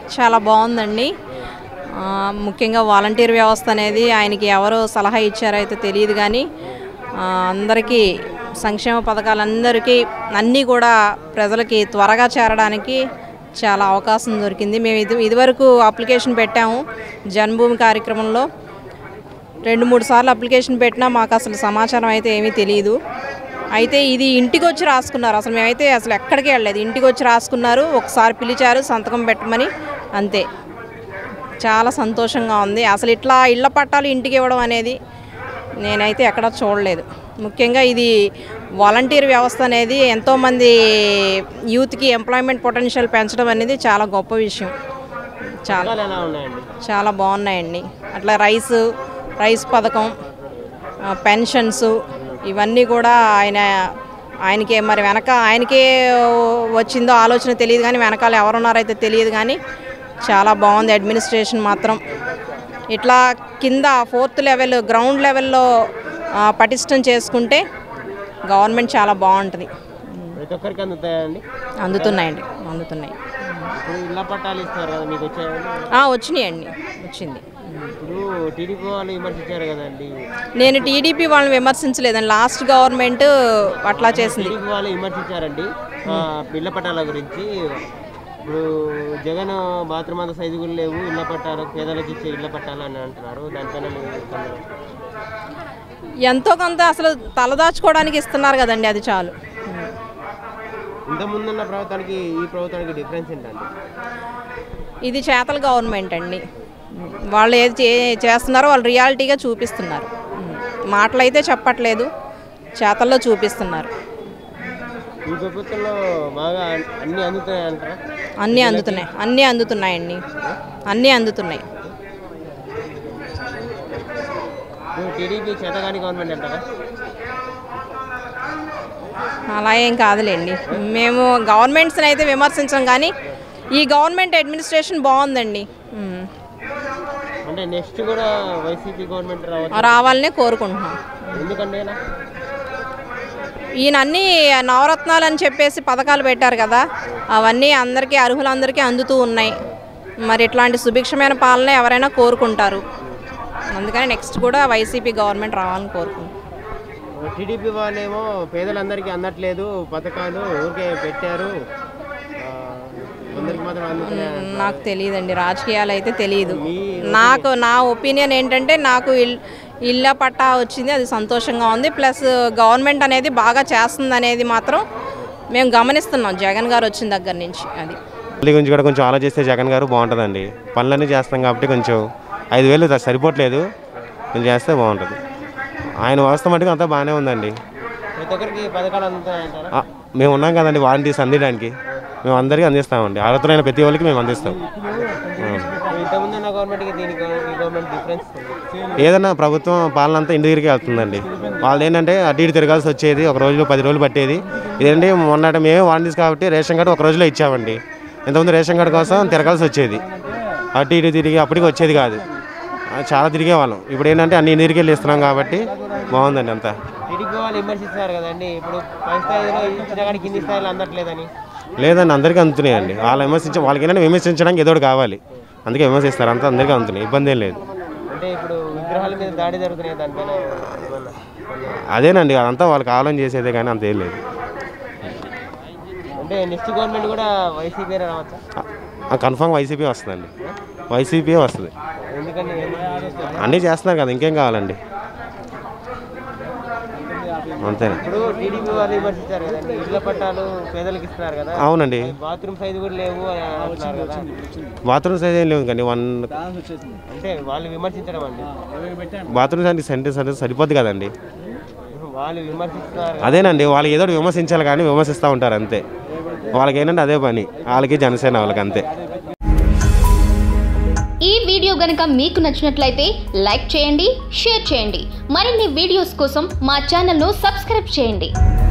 చాలా బాగుందండి ఆ, ముఖ్యంగా వాలంటీర్ వ్యవస్థ అనేది ఆయనకి ఎవరు సలహా ఇచ్చారో అయితే తెలియదు కానీ ఆ, అందరికీ సంక్షేమ పథకాలందరికీ అన్నీ కూడా ప్రజలకి త్వరగా చేరడానికి చాలా అవకాశం దొరికింది మేము ఇది ఇదివరకు అప్లికేషన్ పెట్టాము జన్మభూమి కార్యక్రమంలో రెండు మూడు సార్లు అప్లికేషన్ పెట్టినా మాకు అసలు సమాచారం అయితే ఏమీ తెలియదు అయితే ఇది ఇంటికి వచ్చి రాసుకున్నారు అసలు మేమైతే అసలు ఎక్కడికి వెళ్ళలేదు ఇంటికి వచ్చి రాసుకున్నారు ఒకసారి పిలిచారు సంతకం పెట్టమని అంతే చాలా సంతోషంగా ఉంది అసలు ఇట్లా ఇళ్ల పట్టాలు ఇంటికి ఇవ్వడం అనేది నేనైతే ఎక్కడా చూడలేదు ముఖ్యంగా ఇది వాలంటీర్ వ్యవస్థ అనేది ఎంతోమంది యూత్కి ఎంప్లాయ్మెంట్ పొటెన్షియల్ పెంచడం అనేది చాలా గొప్ప విషయం చాలా పథకాలు ఎలా ఉన్నాయండి చాలా బాగున్నాయండి అట్లా రైస్ రైస్ పథకం ఆ, పెన్షన్స్ ఇవన్నీ కూడా ఆయన ఆయనకే మరి వెనక ఆయనకే వచ్చిందో ఆలోచన తెలియదు కానీ వెనకాల ఎవరున్నారైతే తెలియదు కానీ చాలా బాగుంది అడ్మినిస్ట్రేషన్ మాత్రం ఇట్లా కింద ఫోర్త్ లెవెల్ గ్రౌండ్ లెవెల్లో ఆ, పటిష్టం చేసుకుంటే గవర్నమెంట్ చాలా బాగుంటుంది ప్రతి ఒక్కరికి అందుతాయండి అందుతున్నాయండి అందుతున్నాయి ఇప్పుడు ఇళ్ళ పట్టాలు ఇస్తారు కదా మీకు వచ్చాయండి ఆ, వచ్చినాయండి వచ్చింది ఇప్పుడు టీడీపీ వాళ్ళు విమర్శించారు కదండి నేను టీడీపీ వాళ్ళని విమర్శించలేదండి లాస్ట్ గవర్నమెంట్ అట్లా చేసింది టీడీపీ వాళ్ళు విమర్శించారండి ఆ, ఇళ్ళ పట్టాల గురించి ఇప్పుడు జగన్ బాత్రూమ్ అంత సైజు కూడా లేవు ఇళ్ళ పట్టాలు పేదలకు ఇచ్చే ఇళ్ళ పట్టాలు అని అంటున్నారు దానిపైన మీరు స్పందన? ఎంతో కొంత అసలు తలదాచుకోవడానికి ఇస్తున్నారు కదండి అది చాలు ఇంత ముందున్న ప్రభుత్వానికి ఈ ప్రభుత్వానికి డిఫరెన్స్ ఏంటండి ఇది చేతల గవర్నమెంట్ అండి వాళ్ళు ఏది చే- చేస్తున్నారో వాళ్ళు రియాలిటీగా చూపిస్తున్నారు మాటలు అయితే చెప్పట్లేదు చేతల్లో చూపిస్తున్నారు ఈ ప్రభుత్వంలో బాగా అన్ని అందుతున్నాయి అంటారా అన్నీ అందుతున్నాయి అన్నీ అందుతున్నాయండి అన్నీ అందుతున్నాయి ఇప్పుడు టీడీపీ చేతగాని గవర్నమెంట్ అంటారా అలా ఏం కాదులేండి మేము గవర్నమెంట్స్ని అయితే విమర్శించం కానీ ఈ గవర్నమెంట్ అడ్మినిస్ట్రేషన్ బాగుందండి ఉమ్. అంటే నెక్స్ట్ కూడా వైసీపీ గవర్నమెంట్ రావచ్చు రావాలనే కోరుకుంటున్నాం ఎందుకంటే ఇలా ఈయన అన్ని నవరత్నాలు అని చెప్పేసి పథకాలు పెట్టారు కదా అవన్నీ అందరికీ అర్హులందరికీ అందుతూ ఉన్నాయి మరి ఇట్లాంటి సుభిక్షమైన పాలన ఎవరైనా కోరుకుంటారు అందుకని నెక్స్ట్ కూడా వైసీపీ గవర్నమెంట్ రావాలని కోరుకుంటున్నాం టీడీపీ వాళ్ళేమో పేదలందరికీ అందట్లేదు పథకాలు ఊరికే పెట్టారు ఆ, కొందరికి మాత్రం అందుతున్నాయి అంటున్నారు. నాకు తెలియదండి రాజకీయాలు అయితే తెలియదు మీ నాకు నా ఒపీనియన్ ఏంటంటే నాకు ఇల్ ఇళ్ళ పట్టా వచ్చింది అది సంతోషంగా ఉంది ప్లస్ గవర్నమెంట్ అనేది బాగా చేస్తుంది అనేది మాత్రం మేము గమనిస్తున్నాం జగన్ గారు వచ్చిన దగ్గర నుంచి అది పల్లి గురించి కూడా కొంచెం ఆలోచిస్తే జగన్ గారు బాగుంటుందండి పనులన్నీ చేస్తాం కాబట్టి కొంచెం ఐదు వేలు ద- సరిపోవట్లేదు కొంచెం చేస్తే బాగుంటుంది ఆయన వ్యవస్థ మటుకు అంతా బాగానే ఉందండి ప్రతి ఒక్కరికి పథకాలు అందుతున్నాయి అంటారా ఆ, మేము ఉన్నాం కదండి వాలంటీర్స్ అందించడానికి మేము అందరికీ అందిస్తామండి అర్హతలైన ప్రతి వాళ్ళకి మేము అందిస్తాం ఆ. ఇంతకుముందు ఉన్న గవర్నమెంట్కి దీనికి ఈ గవర్నమెంట్ డిఫరెన్స్ ఏదైనా ప్రభుత్వం పాలన అంతా ఇంటి దగ్గరికి వెళ్తుందండి వాళ్ళు ఏంటంటే అటు ఇటు తిరగాల్సి వచ్చేది ఒక రోజులో పది రోజులు పట్టేది ఇదేంటి మొన్నట మేమే వాలంటీర్స్ కాబట్టి రేషన్ కార్డు ఒక రోజులో ఇచ్చామండి ఇంతకుముందు రేషన్ కార్డు కోసం తిరగాల్సి వచ్చేది అటు ఇటు తిరిగి అప్పటికి వచ్చేది కాదు ఆ, చాలా తిరిగేవాళ్ళం ఇప్పుడు ఏంటంటే అన్ని ఇంటి దగ్గరికి వెళ్ళి ఇస్తున్నాం కాబట్టి బాగుందండి అంతా టీడీపీ వాళ్ళు విమర్శిస్తున్నారు కదండి ఇప్పుడు పై స్థాయిలో ఇచ్చిన కానీ కింది స్థాయిలో అందట్లేదని లేదండి అందరికీ అందుతున్నాయండి వాళ్ళు విమర్శించ వాళ్ళకి ఏంటంటే విమర్శించడానికి ఏదో ఒకటి కావాలి అందుకే విమర్శిస్తారు అంతా అందరికీ అందుతున్నాయి ఇబ్బంది ఏం లేదు అంటే ఇప్పుడు విగ్రహాల మీద దాడి జరుగుతున్నాయి దానిపైన ఏమన్నా అదేనండి అదంతా వాళ్ళకి ఆలోచన చేసేదే కానీ అంత ఏం లేదు అంటే నెక్స్ట్ గవర్నమెంట్ కూడా వైసీపీ రావచ్చా కన్ఫామ్ వైసీపీ వస్తుందండి వైసీపీ వస్తుంది ఎందుకంటే అన్నీ చేస్తున్నారు కదా ఇంకేం కావాలండి అంతేనా ఇప్పుడు టీడీపీ వాళ్ళు విమర్శించారు కదండి ఇళ్ల పట్టాలు పేదలకు ఇస్తున్నారు కదా అవునండి బాత్రూమ్ సైజు కూడా లేవు అని అంటున్నారు కదా బాత్రూమ్ సైజ్ ఏం లేవు కానీ వన్ అంటే వాళ్ళు విమర్శించడం అండి బాత్రూమ్ సైజ్ సెంటర్ సైజ్ సరిపోద్ది కదండి వాళ్ళు విమర్శిస్తున్నారు కదా. అదేనండి వాళ్ళు ఏదో ఒకటి విమర్శించాలి కానీ విమర్శిస్తూ ఉంటారు అంతే వాళ్ళకి ఏంటంటే అదే పని వాళ్ళకి జనసేన వాళ్ళకి అంతే ఈ వీడియో గనక మీకు నచ్చినట్లయితే లైక్ చేయండి షేర్ చేయండి మరిన్ని వీడియోస్ కోసం మా ఛానల్ను సబ్స్క్రైబ్ చేయండి